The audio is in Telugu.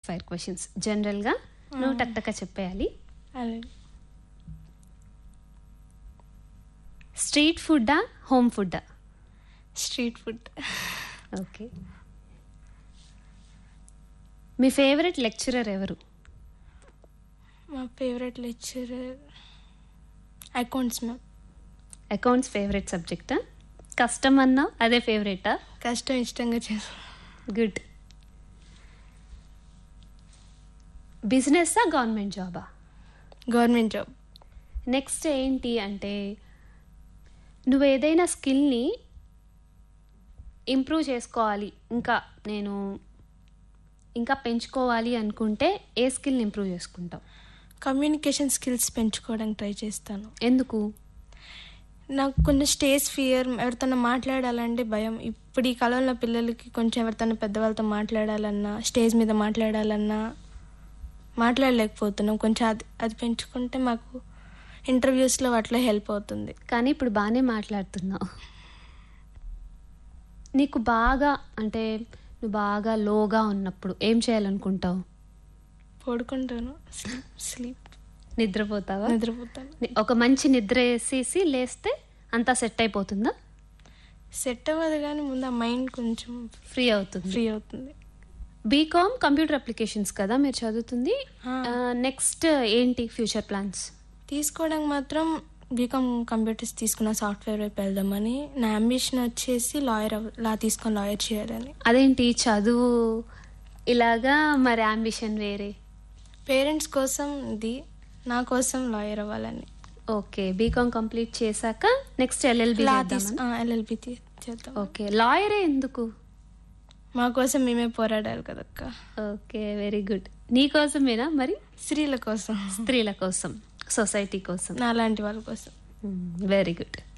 ఫైర్ క్వశ్చన్స్ జనరల్గా నువ్వు టక్ టక్క చెప్పేయాలి అలాగే స్ట్రీట్ ఫుడ్డా హోమ్ ఫుడ్డా స్ట్రీట్ ఫుడ్ ఓకే మీ ఫేవరెట్ లెక్చరర్ ఎవరు మా favourite lecturer accounts ma'am accounts favourite సబ్జెక్టా కష్టం అన్నా అదే ఫేవరెటా కష్టం ఇష్టంగా చేస్తాం గుడ్ బిజినెస్సా గవర్నమెంట్ జాబా గవర్నమెంట్ జాబ్ నెక్స్ట్ ఏంటి అంటే నువ్వు ఏదైనా స్కిల్ని ఇంప్రూవ్ చేసుకోవాలి ఇంకా నేను ఇంకా పెంచుకోవాలి అనుకుంటే ఏ స్కిల్ని ఇంప్రూవ్ చేసుకుంటావు కమ్యూనికేషన్ స్కిల్స్ పెంచుకోవడానికి ట్రై చేస్తాను ఎందుకు నాకు కొంచెం స్టేజ్ ఫియర్ ఎవరితో మాట్లాడాలంటే భయం ఇప్పుడు ఈ కాలంలో పిల్లలకి కొంచెం ఎవరితో పెద్దవాళ్ళతో మాట్లాడాలన్నా స్టేజ్ మీద మాట్లాడాలన్నా మాట్లాడలేకపోతున్నాం కొంచెం అది అది పెంచుకుంటే మాకు ఇంటర్వ్యూస్లో అట్లా హెల్ప్ అవుతుంది కానీ ఇప్పుడు బాగానే మాట్లాడుతున్నావు నీకు బాగా అంటే నువ్వు బాగా లోగా ఉన్నప్పుడు ఏం చేయాలనుకుంటావు పడుకుంటాను స్లీప్ నిద్రపోతావా నిద్రపోతాను ని- ఒక మంచి నిద్ర వేసేసి లేస్తే అంతా సెట్ అయిపోతుందా సెట్ అవ్వదు కానీ ముందు ఆ మైండ్ కొంచెం ఫ్రీ అవుతుంది ఫ్రీ అవుతుంది బీకామ్ కంప్యూటర్ అప్లికేషన్స్ కదా మీరు చదువుతుంది ఆ. నెక్స్ట్ ఏంటి ఫ్యూచర్ ప్లాన్స్ తీసుకోవడానికి మాత్రం బీకామ్ కంప్యూటర్స్ తీసుకున్న సాఫ్ట్వేర్ వైపు వెళ్దామని నా అంబిషన్ వచ్చేసి లాయర్ లా తీసుకొని లాయర్ చేయాలని అదేంటి చదువు ఇలాగా మరి అంబిషన్ వేరే పేరెంట్స్ కోసం ఇది నా కోసం లాయర్ అవ్వాలని ఓకే బీకామ్ కంప్లీట్ చేశాక నెక్స్ట్ ఎల్ఎల్బి లా తీసు ఎల్ఎల్బి చేద్దాం ఓకే లాయరే ఎందుకు మా కోసం మేమే పోరాడాలి కదక్క ఓకే వెరీ గుడ్ నీ కోసమేనా మరి స్త్రీల కోసం స్త్రీల కోసం సొసైటీ కోసం నా లాంటి వాళ్ళ కోసం వెరీ గుడ్